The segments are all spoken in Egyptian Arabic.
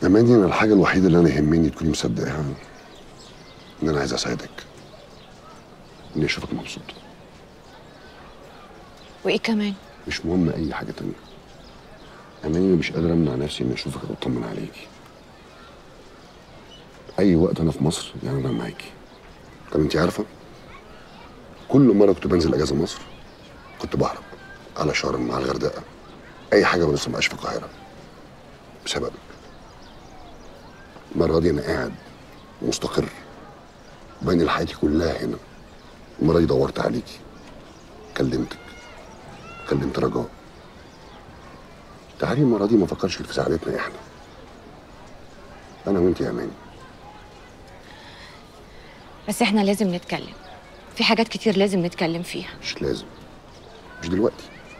اماني انا الحاجه الوحيده اللي انا يهمني تكوني مصدقاها ان انا عايز اساعدك اني اشوفك مبسوط وايه كمان مش مهم اي حاجه تانية اماني انا مش قادر امنع نفسي اني اشوفك واطمن عليكي اي وقت انا في مصر يعني انا معاكي طب انت عارفه كل مره كنت بنزل اجازه مصر كنت بهرب على شرم على الغردقه اي حاجه بس ما بقاش في القاهره بسببك المره دي انا قاعد مستقر بني حياتي كلها هنا المره دي دورت عليكي كلمتك كلمت رجاء تعالي المره دي ما فكرش في سعادتنا احنا انا وانت يا اماني بس احنا لازم نتكلم في حاجات كتير لازم نتكلم فيها مش لازم مش دلوقتي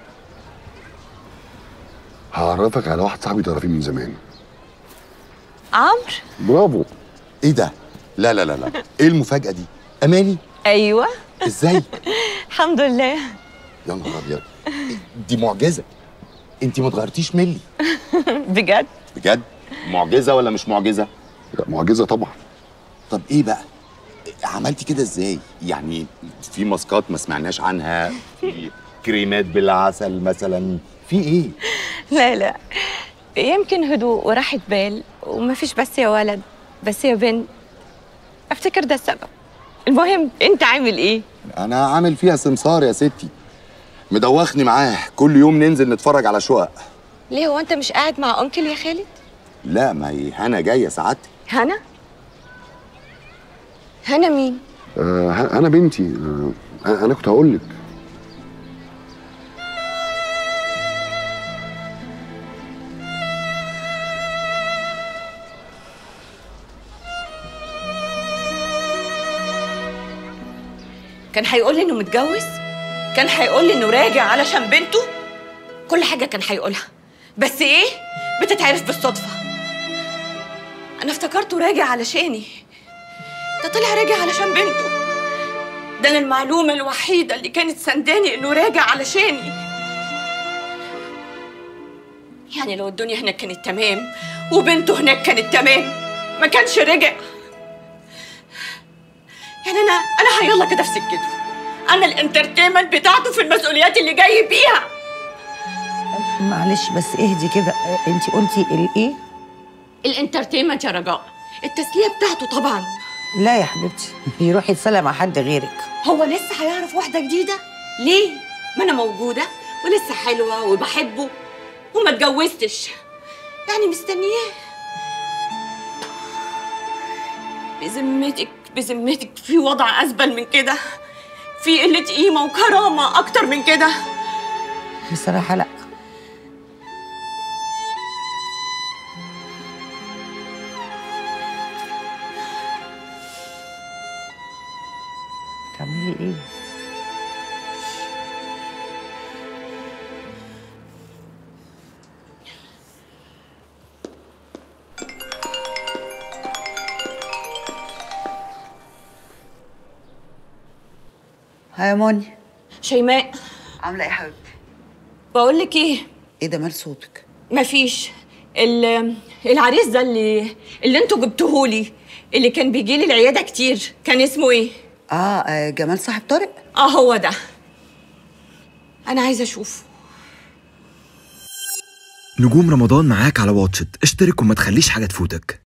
هعرفك على واحد صاحبي تعرفيه من زمان عمرو برافو ايه ده لا لا لا لا ايه المفاجاه دي اماني ايوه ازاي الحمد لله يا نهار ابيض دي معجزه انت ما اتغيرتيش ملي بجد بجد معجزه ولا مش معجزه لا معجزه طبعا طب ايه بقى عملتي كده ازاي يعني في ماسكات ما سمعناش عنها في كريمات بالعسل مثلا في ايه لا لا يمكن هدوء وراحة بال ومفيش بس يا ولد بس يا بنت افتكر ده السبب المهم انت عامل ايه انا عامل فيها سمسار يا ستي مدوخني معاه كل يوم ننزل نتفرج على شقق ليه هو انت مش قاعد مع انكل يا خالد لا ما هي هنا جايه سعادتك هنا هنا مين آه ه- انا بنتي آه انا كنت هقول لك كان هيقول لي انه متجوز كان هيقول لي انه راجع علشان بنته كل حاجه كان هيقولها بس ايه بتتعرف بالصدفه انا افتكرته راجع علشاني ده طلع راجع علشان بنته ده انا المعلومه الوحيده اللي كانت سنداني انه راجع علشاني يعني لو الدنيا هناك كانت تمام وبنته هناك كانت تمام ما كانش رجع يعني انا انا هيلا كده في سكته انا الانترتينمنت بتاعته في المسؤوليات اللي جاي بيها معلش بس اهدي كده انت قلتي الايه الانترتينمنت يا رجاء التسليه بتاعته طبعا لا يا حبيبتي يروح يتسلى مع حد غيرك هو لسه هيعرف واحده جديده ليه ما انا موجوده ولسه حلوه وبحبه وما اتجوزتش يعني مستنياه بذمتك بذمتك في وضع ازبل من كده في قله قيمه وكرامه اكتر من كده بصراحه لا تعملي ايه ها يا موني شيماء عامله ايه يا حبيبتي بقول لك ايه ايه ده مال صوتك مفيش ال- العريس ده اللي اللي انتوا جبتوهولي اللي كان بيجي لي العياده كتير كان اسمه ايه آه, اه جمال صاحب طارق اه هو ده انا عايزه اشوفه نجوم رمضان معاك على واتشت اشترك وما تخليش حاجة تفوتك